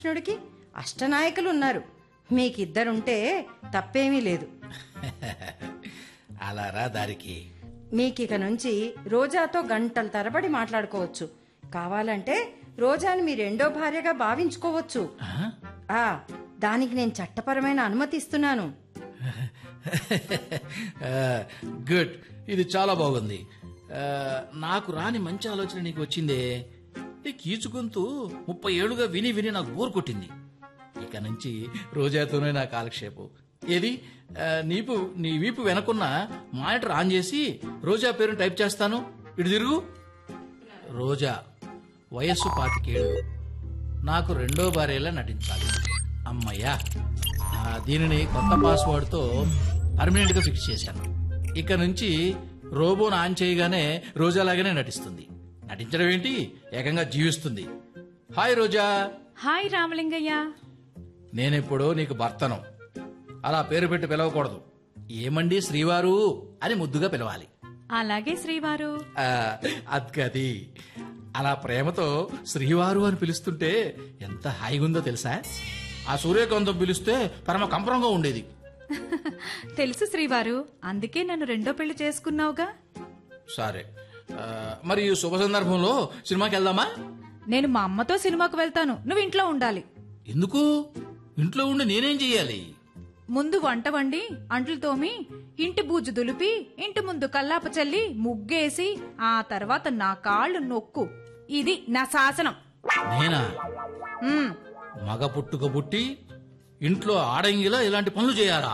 కృష్ణుడికి అష్టనాయకులు ఉన్నారు మీకిద్దరుంటే తప్పేమీ లేదు అలా రా దారికి మీకిక నుంచి రోజాతో గంటల తరబడి మాట్లాడుకోవచ్చు కావాలంటే రోజాని మీ రెండో భార్యగా భావించుకోవచ్చు ఆ దానికి నేను చట్టపరమైన అనుమతి ఇస్తున్నాను గుడ్ ఇది చాలా బాగుంది ఆ, నాకు రాని మంచి ఆలోచన నీకు వచ్చిందే ఈ కీచుగొంతు ముప్పై ఏళ్ళుగా విని విని నాకు బోర్ కొట్టింది ఇక నుంచి రోజాతోనే నా కాలక్షేపం ఏది ఆ, నీపు నీ వీపు వెనకున్న మానిటర్ ఆన్ చేసి రోజా పేరుని టైప్ చేస్తాను ఇటు తిరుగు రోజా వయస్సు పాతికేళ్ళు నాకు రెండో భార్యలా నటించాలి అమ్మయ్యా ఆ, దీనిని కొత్త పాస్వర్డ్తో పర్మనెంట్ గా ఫిక్స్ చేశాను ఇక నుంచి రోబోను ఆన్ చేయగానే రోజాలాగానే నటిస్తుంది నటించడం ఏంటి ఏకంగా జీవిస్తుంది హాయ్ రోజా హాయ్ రామలింగయ్య నేనెప్పుడో నీకు భర్తను అలా పేరు పెట్టి పిలవకూడదు ఏమండి శ్రీవారు అని ముద్దుగా పిలవాలి అలాగే శ్రీవారు ఆ, అద్గది అలా ప్రేమతో శ్రీవారు అని పిలుస్తుంటే ఎంత హాయిగా ఉందో తెలుసా ఆ సూర్యకాంతం పిలిస్తే పరమ కంపరంగా ఉండేది తెలుసు శ్రీవారు అందుకే నన్ను రెండో పెళ్లి చేసుకున్నావుగా సరే ఆ, మరి ఈ శుభ సందర్భంలో సినిమాకి వెళ్దామా నేను మా అమ్మతో సినిమాకు వెళ్తాను నువ్వు ఇంట్లో ఉండాలి ఎందుకు ఇంట్లో ఉండి నేనేం చెయ్యాలి ముందు వంట వండి అంట్లు తోమి ఇంటి బూజు దులిపి ఇంటి ముందు కల్లాప చల్లి ముగ్గేసి ఆ తర్వాత నా కాళ్ళు నొక్కు ఇది నా శాసనం నేనా ఉమ్, మగ పుట్టుక పుట్టి ఇంట్లో ఆడంగిలా ఇలాంటి పనులు చేయాలా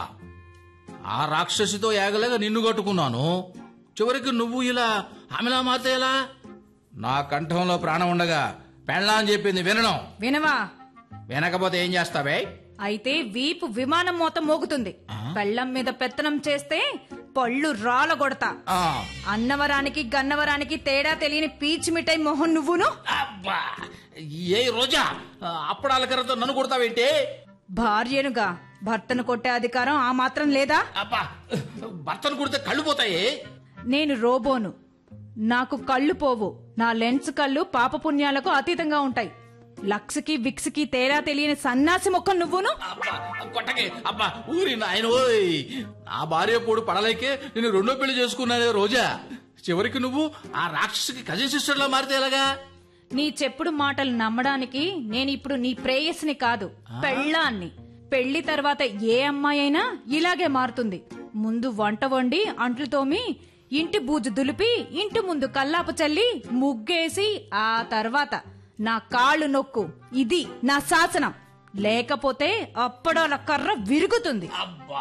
ఆ రాక్షసితో ఏగలేక నిన్ను కట్టుకున్నాను చివరికి నువ్వు ఇలా ఆమెలా మారితే ఎలా నా కంఠంలో ప్రాణం ఉండగా పెళ్ళా అని చెప్పింది వినడం వినవా వినకపోతే ఏం చేస్తావే అయితే వీపు విమానం మోత మోగుతుంది పెళ్ళం మీద పెత్తనం చేస్తే పళ్ళు రాలగొడతా ఆ, అన్నవరానికి గన్నవరానికి తేడా తెలియని పీచ్ మిఠాయి మొహం నువ్వును అబ్బా ఏ రోజా ఆ, అప్పడాల కర్రతో నన్ను కొడతావేంటి భార్యనుగా భర్తను కొట్టే అధికారం ఆ మాత్రం లేదా అబ్బా భర్తను కొడితే కళ్ళు పోతాయి నేను రోబోను నాకు కళ్ళు పోవు నా లెన్స్ కళ్ళు పాపపుణ్యాలకు అతీతంగా ఉంటాయి లక్స్కి విక్స్కి తేడా తెలియని సన్నాసి మొక్క నువ్వును అబ్బా కొట్టకే అబ్బా ఊరి నాయన ఓయ్ నా భార్య పోడు పడలేకే నేను రెండో పెళ్లి చేసుకున్నానే రోజా చివరికి నువ్వు ఆ రాక్షసికి కజిన్ సిస్టర్ లా మారితే ఎలాగా నీ చెప్పుడు మాటలు నమ్మడానికి నేను ఇప్పుడు నీ ప్రేయస్ని కాదు పెళ్ళాన్ని పెళ్లి తర్వాత ఏ అమ్మాయి అయినా ఇలాగే మారుతుంది ముందు వంట వండి అంట్లు తోమి ఇంటి బూజు దులిపి ఇంటి ముందు కల్లాపు చల్లి ముగ్గేసి ఆ తర్వాత నా కాళ్ళు నొక్కు ఇది నా శాసనం లేకపోతే అప్పడాల కర్ర విరుగుతుంది అబ్బా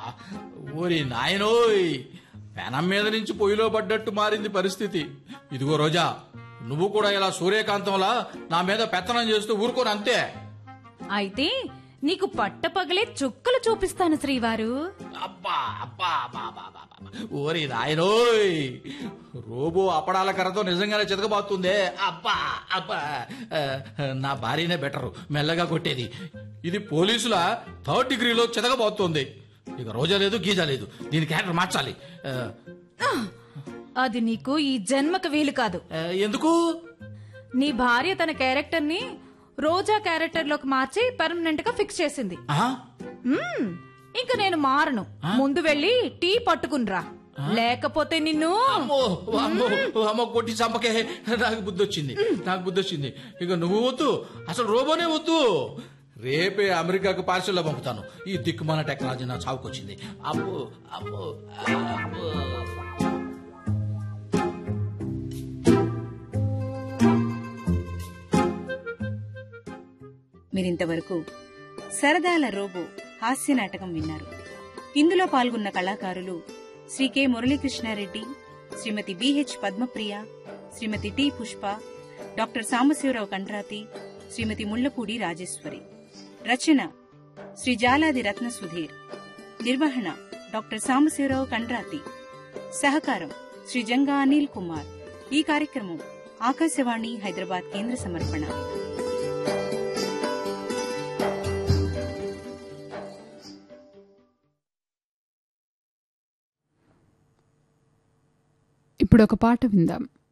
ఊరి నాయనోయ్ పెనం మీద నుంచి పొయ్యిలో పడ్డట్టు మారింది పరిస్థితి ఇదిగో రోజా నువ్వు కూడా ఇలా సూర్యకాంతంలా నా మీద పెత్తనం చేస్తూ ఊరుకోను అంతే అయితే నీకు పట్టపగలే చుక్కలు చూపిస్తాను శ్రీవారు అబ్బా అబ్బా అబ్బా అబ్బా, అబ్బా, అబ్బా. ఓరి నాయనోయ్ రోబో అప్పడాల కర్రతో నిజంగానే చితకబాతుందే అబ్బా అబ్బా ఆ, నా భార్యనే బెటరు మెల్లగా కొట్టేది ఇది పోలీసుల థర్డ్ డిగ్రీలో చితకబోతోంది ఇక రోజా లేదు గీజా లేదు దీని క్యారెక్టర్ మార్చాలి ఆ, అది నీకు ఈ జన్మకు వీలు కాదు ఆ, ఎందుకు నీ భార్య తన క్యారెక్టర్ ని రోజా క్యారెక్టర్ లోకి మార్చి పర్మనెంట్ గా ఫిక్స్ చేసింది ఆ? మ్మ్. ఇంక నేను మారను ముందు వెళ్ళి టీ పట్టుకునిరా లేకపోతే నిన్ను అమ్మో అమ్మో అమ్మో కొట్టి చంపకే నాకు బుద్ధి వచ్చింది నాకు బుద్ధి వచ్చింది ఇక నువ్వు వద్దు అసలు రోబోనే వద్దు రేపే అమెరికాకు పార్సల్లో పంపుతాను ఈ దిక్కుమాల టెక్నాలజీ నా చావుకొచ్చింది అమ్మో అమ్మో అమ్మో మీరింతవరకు సరదాల రోబో హాస్య నాటకం విన్నారు ఇందులో పాల్గొన్న కళాకారులు శ్రీ కె మురళీకృష్ణారెడ్డి శ్రీమతి బిహెచ్ పద్మప్రియ శ్రీమతి టి పుష్ప డాక్టర్ సాంబశివరావు కండ్రాతి శ్రీమతి ముళ్లపూడి రాజేశ్వరి రచన శ్రీ జాలాది రత్న సుధీర్ నిర్వహణ డాక్టర్ సాంబశివరావు కండ్రాతి సహకారం శ్రీ జంగా అనిల్ కుమార్ ఈ కార్యక్రమం ఆకాశవాణి హైదరాబాద్ కేంద్ర సమర్పణ ఇప్పుడు ఒక పాట విందాం